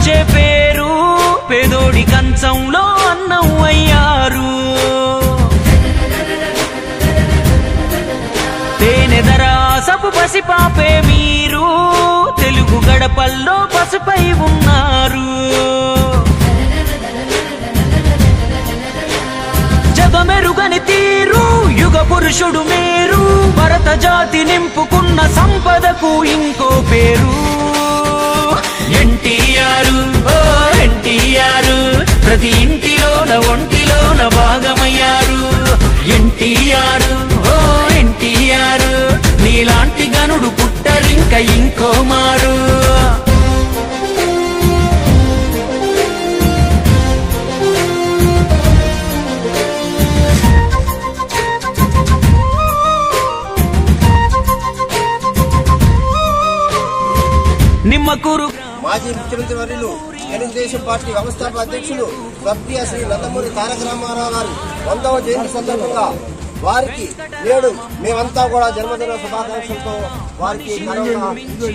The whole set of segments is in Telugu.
మార్చే పేరు పేదోడి కంచంలో అన్నం అయ్యారు తేనె దరాసపు పసిపాపే మీరు తెలుగు గడపల్లో పసుపై ఉన్నారు జగమెరుగని తీరు యుగ పురుషుడు మీరు భరత జాతి నింపుకున్న సంపదకు ఇంకో పేరు ఎన్టీఆర్ ఓ ఎన్టీఆర్ ప్రతి ఇంటిలోన ఒంటిలోన భాగమయ్యారు ఎన్టీఆర్ ఓ ఎన్టీఆర్ నీలాంటి గనుడు పుట్టరింక ఇంకో మారు నిమ్మకూరు మాజీ ముఖ్యమంత్రి వర్యులు తెలుగుదేశం పార్టీ వ్యవస్థాపక అధ్యక్షులు స్వర్గీయ శ్రీ నందమూరి తారక రామారావు గారి వందవ జయంతి సందర్భంగా వారికి నేడు మేమంతా కూడా జన్మదిన శుభాకాంక్షలతో వారికి ఘనంగా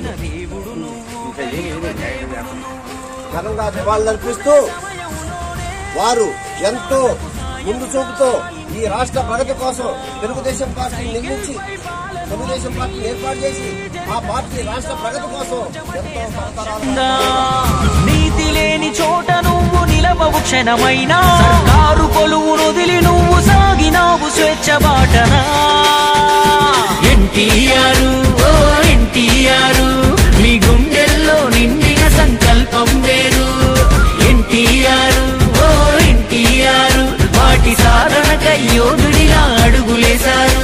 ఘనంగా నివాళులర్పిస్తూ వారు ఎంతో ముందు చూపుతో ఈ రాష్ట్ర ప్రగతి కోసం తెలుగుదేశం పార్టీ నిర్మించి తెలుగుదేశం పార్టీ ఏర్పాటు చేసి ఆ పార్టీ రాష్ట్ర ప్రగతి కోసం ఎంతో తరతరాలుగా ఉందా? నీతి లేని చోట నువ్వు నిలవవు క్షణమైనా సర్కారు కొలువు వదిలి నువ్వు సాగినావు స్వేచ్ఛ బాటనా ఎన్టీఆర్ ఓ ఎన్టీఆర్ మీ గుండెల్లో నిండిన సంకల్పం వేరు ఎన్టీఆర్ ఓ ఎన్టీఆర్ వాటి సాధనకై యోధుడిలా అడుగులేశారు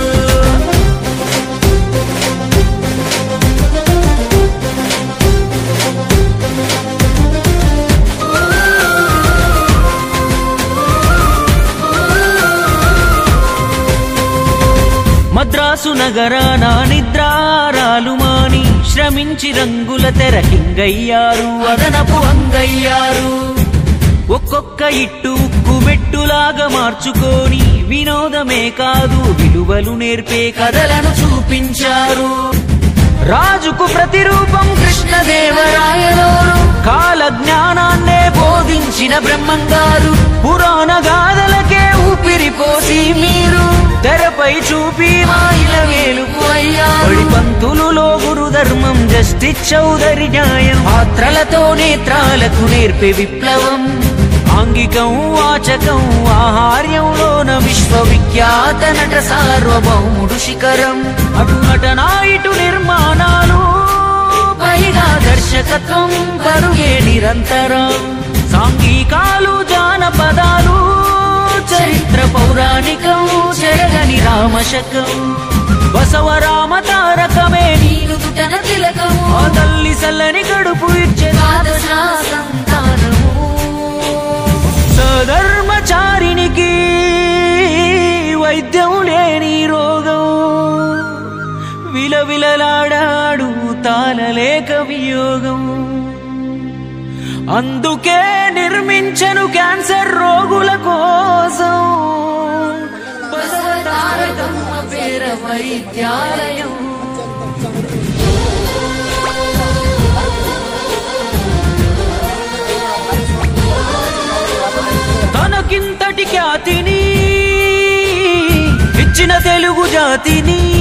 మద్రాసు నగరాన నిద్రారాలు మాని శ్రమించి రంగుల తెరకింగయ్యారు అదనపు అంగయ్యారు ఒక్కొక్క ఇట్టు ఉక్కు మెట్టులాగా మార్చుకొని వినోదమే కాదు విలువలు నేర్పే కథలను చూపించారు రాజుకు ప్రతిరూపం కృష్ణదేవరాయలోరు కాల జ్ఞానాన్నే బోధించిన బ్రహ్మంగారు పురాణ గాథలకే ఊపిరి పోసి మీరు తెరపై చూపి మాయిల వేలుకు అయ్యారు పంతులులో గురు ధర్మం జస్టిస్ చౌదరి న్యాయం పాత్రలతో నేత్రాలకు నేర్పే విప్లవం ఆంగికం వాచకం ఆహార్యంలోన విశ్వవిఖ్యాత నట సార్వభౌముడు శిఖరం అటు నటనా ఇటు నిర్మాణాలు పైగా దర్శకత్వం కరుగే నిరంతరం సాంఘికాలు జానపదాలు చరిత్ర పౌరాణికం చెరగని రామశకం బసవరామ తారకమే నీరు పుట్టన తిలకము ఆ తల్లి సల్లని కడుపు ఇచ్చే ద్వాదశ సంతానము సధర్మచారినికి వైద్యం లేని రోగం విలవిలలాడాడు తాళలేక వియోగం అందుకే నిర్మించను క్యాన్సర్ రోగుల కోసం బసవతారకమ్మ పేర వైద్యాలయం తనకింతటి ఖ్యాతిని ఇచ్చిన తెలుగు జాతిని